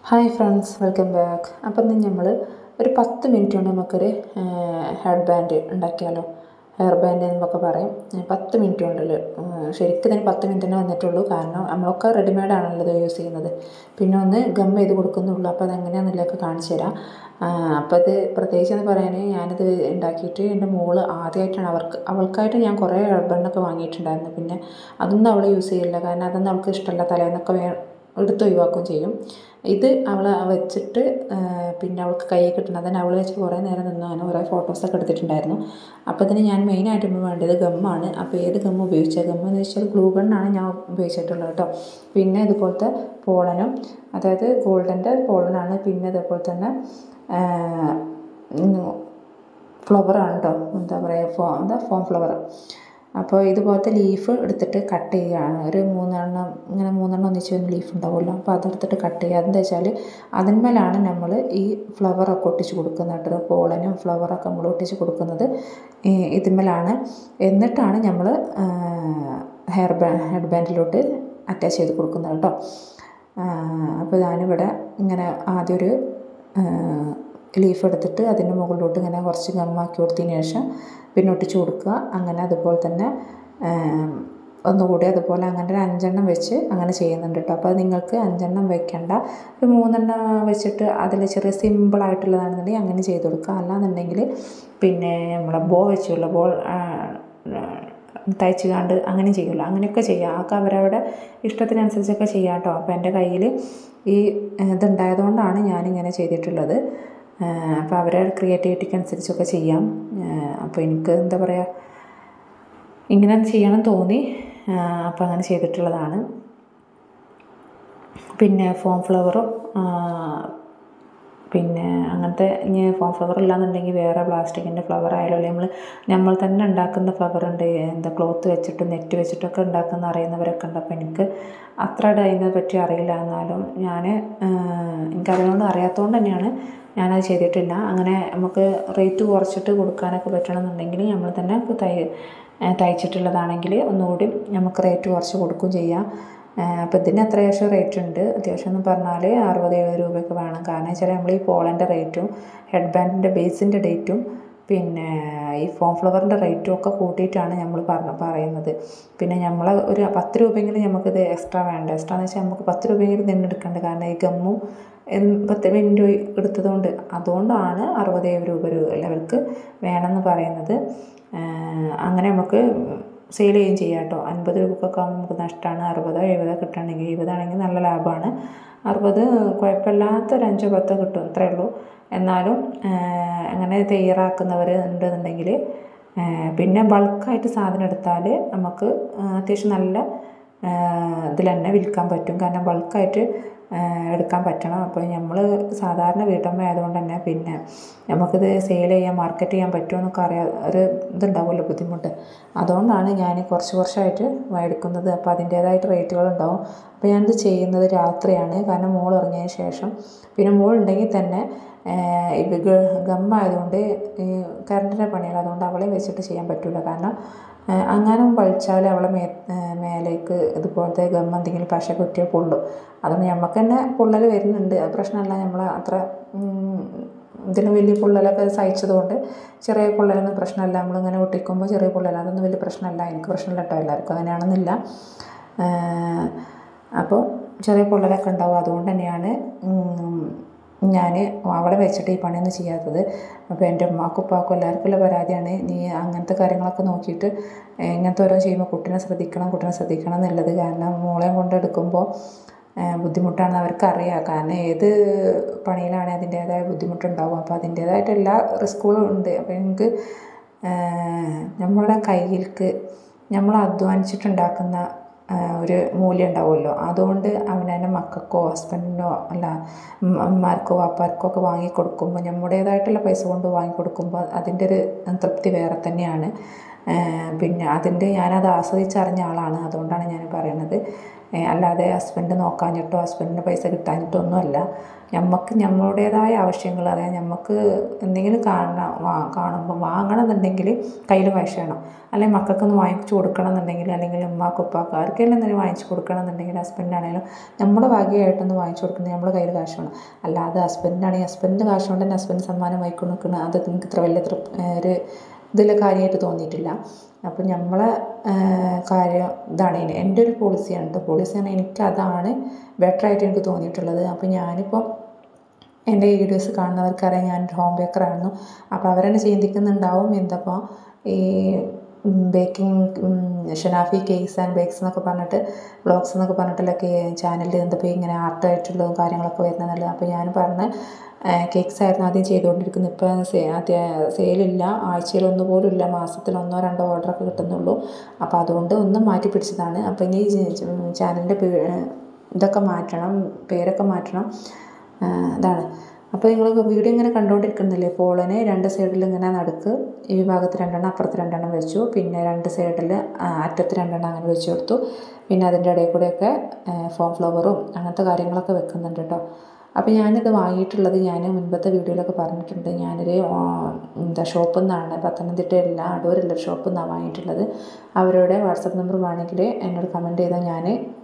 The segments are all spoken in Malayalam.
ഹായ് ഫ്രണ്ട്സ് വെൽക്കം ബാക്ക് അപ്പം ഇന്ന് നമ്മൾ ഒരു പത്ത് മിനിറ്റ് കൊണ്ട് നമുക്കൊരു ഹെഡ് ബാൻഡ് ഉണ്ടാക്കിയാലോ ഹെയർ ബാൻഡ് എന്നൊക്കെ പറയും പത്ത് മിനിറ്റ് കൊണ്ടിൽ ശരിക്കും ഇതിന് പത്ത് മിനിറ്റ് തന്നെ വന്നിട്ടുള്ളൂ കാരണം നമ്മളൊക്കെ റെഡിമെയ്ഡ് ആണല്ലോ ഇത് യൂസ് ചെയ്യുന്നത് പിന്നെ ഒന്ന് ഗം ചെയ്ത് കൊടുക്കുന്നുള്ളൂ അപ്പോൾ അതെങ്ങനെയാണെന്നുള്ളതൊക്കെ കാണിച്ചു തരാം അപ്പോൾ ഇത് പ്രത്യേകിച്ച് എന്ന് പറയാൻ ഞാനിത് ഉണ്ടാക്കിയിട്ട് എൻ്റെ മോള് ആദ്യമായിട്ടാണ് അവർക്ക് അവൾക്കായിട്ട് ഞാൻ കുറേ ഹെയർ ബാൻഡൊക്കെ വാങ്ങിയിട്ടുണ്ടായിരുന്നു പിന്നെ അതൊന്നും അവൾ യൂസ് ചെയ്യില്ല കാരണം അതൊന്നും അവൾക്ക് ഇഷ്ടമല്ല തലേന്നൊക്കെ വേ എടുത്ത് ഒഴിവാക്കുകയും ചെയ്യും ഇത് അവൾ വെച്ചിട്ട് പിന്നെ അവൾക്ക് കൈ കിട്ടണം അതിന് അവൾ വെച്ച് കുറേ നേരം നിന്ന് അങ്ങനെ കുറേ ഫോട്ടോസൊക്കെ എടുത്തിട്ടുണ്ടായിരുന്നു അപ്പോൾ ഇതിന് ഞാൻ മെയിനായിട്ട് ഇപ്പോൾ വേണ്ടത് ഗമ്മാണ് അപ്പോൾ ഏത് ഗം ഉപയോഗിച്ചാൽ ഗം എന്ന് വെച്ചാൽ ഗ്ലൂ ഗണ്ണാണ് ഞാൻ ഉപയോഗിച്ചിട്ടുള്ളത് കേട്ടോ പിന്നെ ഇതുപോലത്തെ പോളനും അതായത് ഗോൾഡൻ്റെ പോളനാണ് പിന്നെ ഇതേപോലെ തന്നെ ഫ്ലവറാണ് കേട്ടോ എന്താ പറയുക ഫോ എന്താ ഫോം ഫ്ലവർ അപ്പോൾ ഇതുപോലത്തെ ലീഫ് എടുത്തിട്ട് കട്ട് ചെയ്യുകയാണ് ഒരു മൂന്നെണ്ണം ഇങ്ങനെ മൂന്നെണ്ണം ഒന്നിച്ച് വരുന്ന ലീഫ് ഉണ്ടാവുമല്ലോ അപ്പോൾ അതെടുത്തിട്ട് കട്ട് ചെയ്യുക അതെന്താ വെച്ചാൽ അതിന്മേലാണ് നമ്മൾ ഈ ഫ്ലവറൊക്കെ ഒട്ടിച്ച് കൊടുക്കുന്നത് കേട്ടോ പോളനും ഫ്ലവറൊക്കെ നമ്മൾ ഒട്ടിച്ച് കൊടുക്കുന്നത് ഇതിന്മേലാണ് എന്നിട്ടാണ് നമ്മൾ ഹെയർ ബാ ഹെഡ് ബാൻഡിലോട്ട് അറ്റാച്ച് ചെയ്ത് കൊടുക്കുന്നത് കേട്ടോ അപ്പോൾ ഞാനിവിടെ ഇങ്ങനെ ആദ്യം ഒരു ലീഫ് എടുത്തിട്ട് അതിൻ്റെ മുകളിലോട്ട് ഇങ്ങനെ കുറച്ച് ഗമ്മാക്കി കൊടുത്തതിന് ശേഷം പിന്നെ ഒട്ടിച്ച് കൊടുക്കുക അങ്ങനെ അതുപോലെ തന്നെ ഒന്നുകൂടി അതുപോലെ അങ്ങനെ ഒരു അഞ്ചെണ്ണം വെച്ച് അങ്ങനെ ചെയ്യുന്നുണ്ട് കേട്ടോ അപ്പോൾ നിങ്ങൾക്ക് അഞ്ചെണ്ണം വെക്കേണ്ട ഒരു മൂന്നെണ്ണം വെച്ചിട്ട് അതിൽ ചെറിയ സിമ്പിളായിട്ടുള്ളതാണെന്നുണ്ടെങ്കിൽ അങ്ങനെ ചെയ്ത് കൊടുക്കുക അല്ലാന്നുണ്ടെങ്കിൽ പിന്നെ നമ്മളെ ബോ വെച്ചുള്ള ബോൾ തയ്ച്ച് കാണ്ട് അങ്ങനെ ചെയ്യുമല്ലോ അങ്ങനെയൊക്കെ ചെയ്യുക അതൊക്കെ അവരവരുടെ ഇഷ്ടത്തിനനുസരിച്ചൊക്കെ ചെയ്യാം കേട്ടോ അപ്പോൾ എൻ്റെ കയ്യിൽ ഈ ഇതുണ്ടായതുകൊണ്ടാണ് ഞാനിങ്ങനെ ചെയ്തിട്ടുള്ളത് അപ്പോൾ അവരുടെ ക്രിയേറ്റിവിറ്റിക്ക് അനുസരിച്ചൊക്കെ ചെയ്യാം അപ്പോൾ എനിക്ക് എന്താ പറയുക ഇങ്ങനെ ചെയ്യണം തോന്നി അപ്പോൾ അങ്ങനെ ചെയ്തിട്ടുള്ളതാണ് പിന്നെ ഫോം ഫ്ലവറും പിന്നെ അങ്ങനത്തെ ഇനി ഫോം ഫ്ലവർ ഇല്ലാന്നുണ്ടെങ്കിൽ വേറെ പ്ലാസ്റ്റിക്കിൻ്റെ ഫ്ലവർ ആയാലും അല്ലെങ്കിൽ നമ്മൾ നമ്മൾ തന്നെ ഉണ്ടാക്കുന്ന ഫ്ലവർ ഉണ്ട് എന്താ ക്ലോത്ത് വെച്ചിട്ട് നെറ്റ് വെച്ചിട്ടൊക്കെ ഉണ്ടാക്കുന്ന അറിയുന്നവരൊക്കെ ഉണ്ട് അപ്പോൾ എനിക്ക് അത്ര അതിനെ പറ്റി അറിയില്ല എന്നാലും ഞാൻ എനിക്ക് അതിനോട് അറിയാത്തതുകൊണ്ട് തന്നെയാണ് ഞാനത് ചെയ്തിട്ടില്ല അങ്ങനെ നമുക്ക് റേറ്റ് കുറച്ചിട്ട് കൊടുക്കാനൊക്കെ പറ്റണമെന്നുണ്ടെങ്കിൽ നമ്മൾ തന്നെ തൈ തയ്ച്ചിട്ടുള്ളതാണെങ്കിൽ ഒന്നുകൂടി നമുക്ക് റേറ്റ് കുറച്ച് കൊടുക്കുകയും ചെയ്യാം അപ്പോൾ ഇതിന് അത്യാവശ്യം റേറ്റ് ഉണ്ട് അത്യാവശ്യം എന്ന് പറഞ്ഞാൽ അറുപത് എഴുപത് രൂപയൊക്കെ വേണം കാരണം വെച്ചാൽ നമ്മൾ ഈ പോളൻ്റെ റേറ്റും ഹെഡ് ബാൻഡിൻ്റെ ബേസിൻ്റെ ഡേറ്റും പിന്നെ ഈ ഫോം ഫ്ലവറിൻ്റെ റേറ്റും ഒക്കെ കൂട്ടിയിട്ടാണ് നമ്മൾ പറഞ്ഞ പറയുന്നത് പിന്നെ നമ്മൾ ഒരു പത്ത് രൂപയെങ്കിലും നമുക്കിത് എക്സ്ട്രാ വേണ്ട എക്സ്ട്രാ എന്ന് വെച്ചാൽ നമുക്ക് പത്ത് രൂപയെങ്കിലും തന്നെ എടുക്കേണ്ട കാരണം ഈ ഗമ്മും പത്ത് മിനിറ്റ് എടുത്തതുകൊണ്ട് അതുകൊണ്ടാണ് അറുപത് എഴുപത് രൂപ ലെവൽക്ക് വേണമെന്ന് പറയുന്നത് അങ്ങനെ നമുക്ക് സെയിൽ ചെയ്യുകയും ചെയ്യാം കേട്ടോ അൻപത് രൂപക്കൊക്കെ നമുക്ക് നഷ്ടമാണ് അറുപതോ എഴുപതോ കിട്ടുകയാണെങ്കിൽ എഴുപതാണെങ്കിൽ നല്ല ലാഭമാണ് അറുപത് കുഴപ്പമില്ലാത്ത ഒരു അഞ്ചോ പത്തോ കിട്ടും അത്രയേ ഉള്ളൂ എന്നാലും അങ്ങനെ തയ്യാറാക്കുന്നവർ ഉണ്ടെന്നുണ്ടെങ്കിൽ പിന്നെ ബൾക്കായിട്ട് സാധനം എടുത്താൽ നമുക്ക് അത്യാവശ്യം നല്ല ഇതിൽ തന്നെ വിൽക്കാൻ പറ്റും കാരണം ബൾക്കായിട്ട് എടുക്കാൻ പറ്റണം അപ്പോൾ നമ്മൾ സാധാരണ വീട്ടമ്മ ആയതുകൊണ്ട് തന്നെ പിന്നെ നമുക്കിത് സെയിൽ ചെയ്യാൻ മാർക്കറ്റ് ചെയ്യാൻ പറ്റുമോ എന്നൊക്കെ അറിയാം ഒരു ഇതുണ്ടാവുമല്ലോ ബുദ്ധിമുട്ട് അതുകൊണ്ടാണ് ഞാൻ കുറച്ച് കുറച്ചായിട്ട് എടുക്കുന്നത് അപ്പോൾ അതിൻ്റേതായിട്ട് റേറ്റുകൾ ഉണ്ടാവും അപ്പോൾ ഞാനിത് ചെയ്യുന്നത് രാത്രിയാണ് കാരണം മോൾ ഇറങ്ങിയതിന് ശേഷം പിന്നെ മോൾ ഉണ്ടെങ്കിൽ തന്നെ ഇത് ഗമ്മായതുകൊണ്ട് കറണ്ടിൻ്റെ പണിയാണ് അതുകൊണ്ട് അവളെ വെച്ചിട്ട് ചെയ്യാൻ പറ്റില്ല കാരണം അങ്ങാനും വലിച്ചാൽ അവളെ മേ മേലേക്ക് ഇതുപോലത്തെ ഗം എന്തെങ്കിലും പശ കുറ്റിയോ പൊള്ളും അതുകൊണ്ട് നമുക്ക് തന്നെ പൊള്ളൽ വരുന്നുണ്ട് അത് പ്രശ്നമല്ല നമ്മൾ അത്ര ഇതിന് വലിയ പൊള്ളലൊക്കെ സഹിച്ചതുകൊണ്ട് ചെറിയ പൊള്ളലൊന്നും പ്രശ്നമല്ല നമ്മളിങ്ങനെ ഒട്ടിക്കുമ്പോൾ ചെറിയ പൊള്ളൽ അതൊന്നും വലിയ പ്രശ്നമല്ല എനിക്ക് പ്രശ്നമില്ല കേട്ടോ എല്ലാവർക്കും അങ്ങനെയാണെന്നില്ല അപ്പോൾ ചെറിയ പൊള്ളലൊക്കെ ഉണ്ടാവും അതുകൊണ്ട് തന്നെയാണ് ഞാൻ അവളെ വെച്ചിട്ട് ഈ പണിയൊന്നും ചെയ്യാത്തത് അപ്പോൾ എൻ്റെ ഉമ്മാക്കും ഉപ്പാക്കും എല്ലാവർക്കും ഉള്ള പരാതിയാണ് നീ അങ്ങനത്തെ കാര്യങ്ങളൊക്കെ നോക്കിയിട്ട് ഇങ്ങനത്തെ ഓരോ ചെയ്യുമ്പോൾ കുട്ടീനെ ശ്രദ്ധിക്കണം കുട്ടീനെ ശ്രദ്ധിക്കണം എന്നുള്ളത് കാരണം മോളെയും കൊണ്ട് എടുക്കുമ്പോൾ ബുദ്ധിമുട്ടാണെന്ന് അവർക്കറിയാം കാരണം ഏത് പണിയിലാണ് അതിൻ്റേതായ ബുദ്ധിമുട്ടുണ്ടാവും അപ്പോൾ അതിൻ്റേതായിട്ട് എല്ലാ റിസ്കുകളും ഉണ്ട് അപ്പോൾ എനിക്ക് നമ്മളുടെ കയ്യിലേക്ക് നമ്മൾ അധ്വാനിച്ചിട്ടുണ്ടാക്കുന്ന ഒരു മൂല്യം ഉണ്ടാവുമല്ലോ അതുകൊണ്ട് അവനവൻ്റെ മക്കൾക്കോ ഹസ്ബൻഡിനോ അല്ല അമ്മമാർക്കോ വാപ്പാർക്കോ ഒക്കെ വാങ്ങിക്കൊടുക്കുമ്പോൾ നമ്മുടേതായിട്ടുള്ള പൈസ കൊണ്ട് വാങ്ങിക്കൊടുക്കുമ്പോൾ അതിൻ്റെ ഒരു തൃപ്തി വേറെ തന്നെയാണ് പിന്നെ അതിൻ്റെ ഞാനത് ആസ്വദിച്ചറിഞ്ഞ ആളാണ് അതുകൊണ്ടാണ് ഞാൻ പറയുന്നത് ഏ, അല്ലാതെ ഹസ്ബൻഡ് നോക്കാഞ്ഞിട്ടോ ഹസ്ബൻഡിന് പൈസ കിട്ടാഞ്ഞിട്ടോ ഒന്നുമല്ല നമുക്ക് നമ്മളുടേതായ ആവശ്യങ്ങൾ അതായത് നമുക്ക് എന്തെങ്കിലും കാണണം വാ കാണുമ്പോൾ വാങ്ങണം എന്നുണ്ടെങ്കിൽ കയ്യിൽ കാശ് വേണം അല്ലെങ്കിൽ മക്കൾക്കൊന്ന് വാങ്ങിച്ചു കൊടുക്കണം എന്നുണ്ടെങ്കിൽ അല്ലെങ്കിൽ ഉമ്മാക്ക് ഉപ്പാക്ക് ആർക്കെങ്കിലും എന്തെങ്കിലും വാങ്ങിച്ചു കൊടുക്കണം എന്നുണ്ടെങ്കിൽ ഹസ്ബൻഡാണെങ്കിലും നമ്മുടെ ഭാഗ്യമായിട്ടൊന്ന് വാങ്ങിച്ചു കൊടുക്കുന്നത് നമ്മുടെ കയ്യിൽ കാശ് വേണം അല്ലാതെ ഹസ്ബൻഡാണെങ്കിൽ ഹസ്ബൻഡിൻ്റെ കാശ് കൊണ്ട് തന്നെ ഹസ്ബൻഡ് സമ്മാനം വാങ്ങിക്കൊണ്ട് നിൽക്കുന്നത് അത് നിങ്ങൾക്ക് ഇത്ര വലിയ തൃപ് ഒരു ഇതിൽ കാര്യമായിട്ട് തോന്നിയിട്ടില്ല അപ്പം നമ്മളെ കാര്യം ഇതാണ് ഇനി എൻ്റെ ഒരു പോളിസിയാണ് കേട്ടോ പോളിസിയാണ് എനിക്ക് അതാണ് ബെറ്ററായിട്ട് എനിക്ക് തോന്നിയിട്ടുള്ളത് അപ്പം ഞാനിപ്പോൾ എൻ്റെ ഈ വീഡിയോസ് കാണുന്നവർക്കറിയാം ഞാൻ ഹോം ബേക്കറായിരുന്നു അപ്പോൾ അവരെന്നെ ചിന്തിക്കുന്നുണ്ടാവും എന്തപ്പോൾ ഈ baking Shanafi cakes and bakes എന്നൊക്കെ പറഞ്ഞിട്ട് വ്ളോഗ്സ് എന്നൊക്കെ പറഞ്ഞിട്ടുള്ളൊക്കെ ചാനലിൽ എന്തപ്പോൾ ഇങ്ങനെ ആർട്ടായിട്ടുള്ളതും കാര്യങ്ങളൊക്കെ വരുന്നതല്ല അപ്പോൾ ഞാൻ പറഞ്ഞ കേക്ക്സ് ആയിരുന്നു ആദ്യം ചെയ്തുകൊണ്ടിരിക്കുന്നത് ഇപ്പോൾ സേ സെയിലില്ല ആഴ്ചയിൽ ഒന്ന് പോലും ഇല്ല മാസത്തിൽ ഒന്നോ രണ്ടോ ഓർഡറൊക്കെ കിട്ടുന്നുള്ളൂ അപ്പോൾ അതുകൊണ്ട് ഒന്ന് മാറ്റി പിടിച്ചതാണ് അപ്പോൾ ഇനി ചാനലിൻ്റെ ഇതൊക്കെ മാറ്റണം പേരൊക്കെ മാറ്റണം ആ, ഇതാണ് അപ്പോൾ നിങ്ങൾ വീഡിയോ ഇങ്ങനെ കണ്ടുകൊണ്ടിരിക്കുന്നില്ലേ പോളിന് രണ്ട് സൈഡിൽ ഇങ്ങനെ നടുക്ക് ഈ ഭാഗത്ത് രണ്ടെണ്ണം അപ്പുറത്ത് രണ്ടെണ്ണം വെച്ചു പിന്നെ രണ്ട് സൈഡിൽ അറ്റത്ത് രണ്ടെണ്ണം അങ്ങനെ വെച്ച് കൊടുത്തു പിന്നെ അതിൻ്റെ ഇടയിൽ കൂടെയൊക്കെ ഫോം ഫ്ലവറും അങ്ങനത്തെ കാര്യങ്ങളൊക്കെ വെക്കുന്നുണ്ട് കേട്ടോ അപ്പോൾ ഞാനിത് വാങ്ങിയിട്ടുള്ളത് ഞാൻ മുൻപത്തെ വീഡിയോയിലൊക്കെ പറഞ്ഞിട്ടുണ്ട് ഞാനൊരു ആ, എന്താ ഷോപ്പിൽ നിന്നാണ് പത്തനംതിട്ടയിലുള്ള അടൂരുള്ള ഷോപ്പിൽ നിന്നാണ് വാങ്ങിയിട്ടുള്ളത് അവരുടെ വാട്സപ്പ് നമ്പർ വേണമെങ്കിൽ എന്നോട് കമൻറ്റ് ചെയ്താൽ ഞാൻ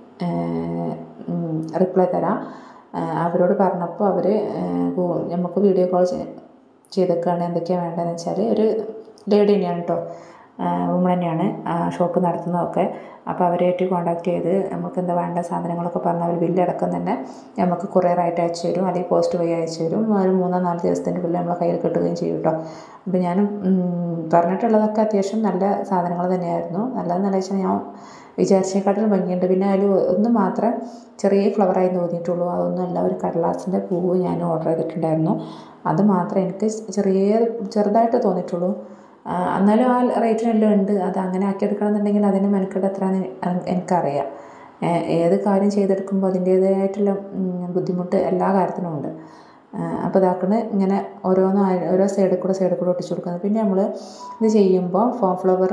റിപ്ലൈ തരാം ആ, അവരോട് പറഞ്ഞപ്പോൾ അവർ നമുക്ക് വീഡിയോ കോൾ ചെയ്തേക്കാണ് എന്തൊക്കെയാണ് വേണ്ടതെന്ന് വെച്ചാൽ ഒരു ലേഡി തന്നെയാണ് കേട്ടോ വുമൺ തന്നെയാണ് ഷോപ്പ് നടത്തുന്നതൊക്കെ അപ്പോൾ അവരായിട്ട് കോൺടാക്ട് ചെയ്ത് നമുക്ക് എന്താ വേണ്ട സാധനങ്ങളൊക്കെ പറഞ്ഞാൽ അവർ ബില്ലടക്കം തന്നെ നമുക്ക് കൊറിയറായിട്ട് അയച്ചു തരും അല്ലെങ്കിൽ പോസ്റ്റ് വഴി അയച്ചു തരും ഒരു മൂന്നോ നാല് ദിവസത്തിൻ്റെ ഉള്ളിൽ നമ്മളെ കയ്യിൽ കിട്ടുകയും ചെയ്യും കേട്ടോ അപ്പോൾ ഞാൻ പറഞ്ഞിട്ടുള്ളതൊക്കെ അത്യാവശ്യം നല്ല സാധനങ്ങൾ തന്നെയായിരുന്നു നല്ലതെന്ന് വെച്ചാൽ ഞാൻ വിചാരിച്ചേക്കാട്ടിലും ഭംഗിയുണ്ട് പിന്നെ അതിൽ ഒന്ന് മാത്രം ചെറിയ ഫ്ലവറായി തോന്നിയിട്ടുള്ളൂ അതൊന്നുമല്ല ഒരു കടലാസിൻ്റെ പൂവ് ഞാൻ ഓർഡർ ചെയ്തിട്ടുണ്ടായിരുന്നു അത് മാത്രമേ എനിക്ക് ചെറിയ ചെറുതായിട്ട് തോന്നിയിട്ടുള്ളൂ ആ, എന്നാലും ആ റേറ്റിനെല്ലാം ഉണ്ട് അത് അങ്ങനെ ആക്കിയെടുക്കണം എന്നുണ്ടെങ്കിൽ അതിന് മെനക്കെട്ട് എത്രയാണെന്ന് എനി- എനിക്കറിയാം ഏ, ഏത് കാര്യം ചെയ്തെടുക്കുമ്പോൾ അതിൻ്റേതായിട്ടുള്ള ഉം, ബുദ്ധിമുട്ട് എല്ലാ കാര്യത്തിനും ഉണ്ട് അപ്പോൾ ഇതാക്കണ് ഇങ്ങനെ ഓരോന്ന് ഓരോ സൈഡിൽ കൂടെ സൈഡിൽ കൂടെ ഒട്ടിച്ചു കൊടുക്കുന്നത് പിന്നെ നമ്മൾ ഇത് ചെയ്യുമ്പോൾ ഫോം ഫ്ലവർ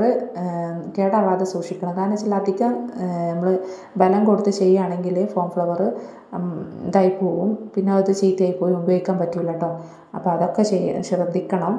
കേടാവാതെ സൂക്ഷിക്കണം കാരണം വെച്ചാൽ അധികം നമ്മൾ ബലം കൊടുത്ത് ചെയ്യുകയാണെങ്കിൽ ഫോം ഫ്ലവർ ഇതായി പോവും പിന്നെ അത് ചീത്തയായി പോയി ഉപയോഗിക്കാൻ പറ്റില്ല കേട്ടോ അപ്പോൾ അതൊക്കെ ചെയ്യ ശ്രദ്ധിക്കണം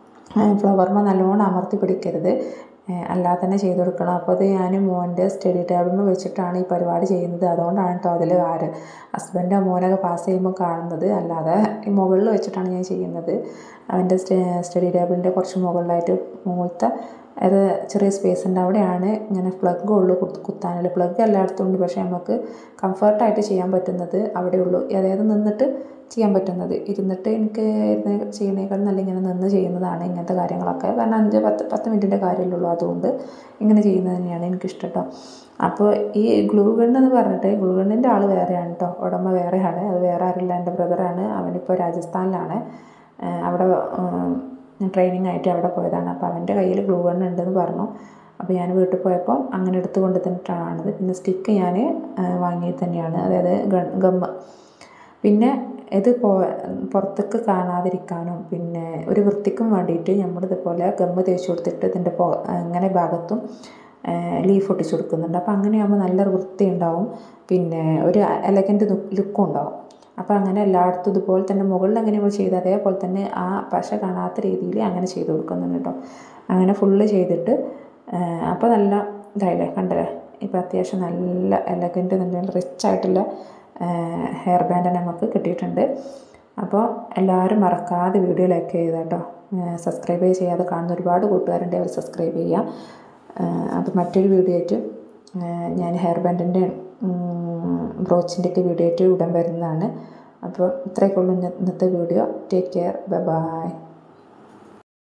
ഫ്ലവറിന് നല്ലോണം അമർത്തി പിടിക്കരുത് ഏഹ് അല്ലാതെ തന്നെ ചെയ്ത് കൊടുക്കണം അപ്പോൾ അത് ഞാൻ മോൻ്റെ സ്റ്റഡി ടേബിളിൽ വെച്ചിട്ടാണ് ഈ പരിപാടി ചെയ്യുന്നത് അതുകൊണ്ടാണ് കേട്ടോ അതിൽ ആര് ഹസ്ബൻഡ് മോനൊക്കെ പാസ് ചെയ്യുമ്പോൾ കാണുന്നത് അല്ലാതെ ഈ മുകളിൽ വെച്ചിട്ടാണ് ഞാൻ ചെയ്യുന്നത് അവൻ്റെ സ്റ്റഡി ടേബിളിൻ്റെ കുറച്ച് മുകളിലായിട്ട് മുകളിലത്തെ അത് ചെറിയ സ്പേസ് ഉണ്ട് അവിടെയാണ് ഇങ്ങനെ പ്ലഗ് ഉള്ളു കുത്ത് കുത്താനുള്ള പ്ലഗ് എല്ലായിടത്തും ഉണ്ട് പക്ഷേ നമുക്ക് കംഫർട്ടായിട്ട് ചെയ്യാൻ പറ്റുന്നത് അവിടെ ഉള്ളൂ അതായത് നിന്നിട്ട് ചെയ്യാൻ പറ്റുന്നത് ഇരുന്നിട്ട് എനിക്ക് ഇരുന്ന് ചെയ്യണേക്കാൾ നല്ല ഇങ്ങനെ നിന്ന് ചെയ്യുന്നതാണ് ഇങ്ങനത്തെ കാര്യങ്ങളൊക്കെ കാരണം അഞ്ച് പത്ത് പത്ത് മിനിറ്റിൻ്റെ കാര്യമല്ലുള്ളൂ അതുകൊണ്ട് ഇങ്ങനെ ചെയ്യുന്നത് തന്നെയാണ് എനിക്കിഷ്ടം കേട്ടോ അപ്പോൾ ഈ ഗ്ലൂ ഗൺ എന്ന് പറഞ്ഞിട്ട് ഗ്ലൂ ഗണ്ണിൻ്റെ ആൾ വേറെയാണ് കേട്ടോ ഉടമ വേറെയാണ് അത് വേറെ ആരില്ല എൻ്റെ ബ്രദറാണ് അവനിപ്പോൾ രാജസ്ഥാനിലാണ് ഏഹ് അവിടെ ട്രെയിനിങ് ആയിട്ട് അവിടെ പോയതാണ് അപ്പോൾ അവൻ്റെ കയ്യിൽ ഗ്ലൂ ഗൺ ഉണ്ടെന്ന് പറഞ്ഞു അപ്പോൾ ഞാൻ വീട്ടിൽ പോയപ്പോൾ അങ്ങനെ എടുത്ത് കൊണ്ട് തന്നിട്ടാണത് പിന്നെ സ്റ്റിക്ക് ഞാൻ വാങ്ങിയത് തന്നെയാണ് അതായത് ഗൺ ഗമ്മ് പിന്നെ ഇത് പോ പുറത്തേക്ക് കാണാതിരിക്കാനും പിന്നെ ഒരു വൃത്തിക്കും വേണ്ടിയിട്ട് നമ്മൾ ഇതുപോലെ ഗമ്മ് തേച്ച് കൊടുത്തിട്ട് ഇതിൻ്റെ പോ അങ്ങനെ ഭാഗത്തും ലീഫ് ഒട്ടിച്ച് കൊടുക്കുന്നുണ്ട് അപ്പോൾ അങ്ങനെയാകുമ്പോൾ നല്ലൊരു വൃത്തി ഉണ്ടാവും പിന്നെ ഒരു എലഗൻറ്റ് ലുക്കും ഉണ്ടാവും അപ്പോൾ അങ്ങനെ എല്ലായിടത്തും ഇതുപോലെ തന്നെ മുകളിൽ എങ്ങനെ നമ്മൾ ചെയ്ത് അതേപോലെ തന്നെ ആ പശ കാണാത്ത രീതിയിൽ അങ്ങനെ ചെയ്ത് കൊടുക്കുന്നുണ്ട് കേട്ടോ അങ്ങനെ ഫുള്ള് ചെയ്തിട്ട് അപ്പോൾ നല്ല ഇതായില്ലേ കണ്ടല്ലേ ഇപ്പോൾ അത്യാവശ്യം നല്ല എലഗൻറ്റ് നല്ല റിച്ച് ആയിട്ടുള്ള ഹെയർ ബാൻഡ് നമുക്ക് കിട്ടിയിട്ടുണ്ട് അപ്പോൾ എല്ലാവരും മറക്കാതെ വീഡിയോ ലൈക്ക് ചെയ്യുക കേട്ടോ സബ്സ്ക്രൈബ് ചെയ്യാതെ കാണുന്ന ഒരുപാട് കൂട്ടുകാരുണ്ട് അവർ സബ്സ്ക്രൈബ് ചെയ്യുക അപ്പോൾ മറ്റൊരു വീഡിയോ ആയിട്ട് ഞാൻ ഹെയർ ബാൻഡിൻ്റെ ബ്രോച്ചിൻ്റെയൊക്കെ വീഡിയോ ആയിട്ട് ഉടൻ വരുന്നതാണ് അപ്പോൾ ഇത്രയൊക്കെ ഉള്ളൂ ഇന്നത്തെ video take care bye by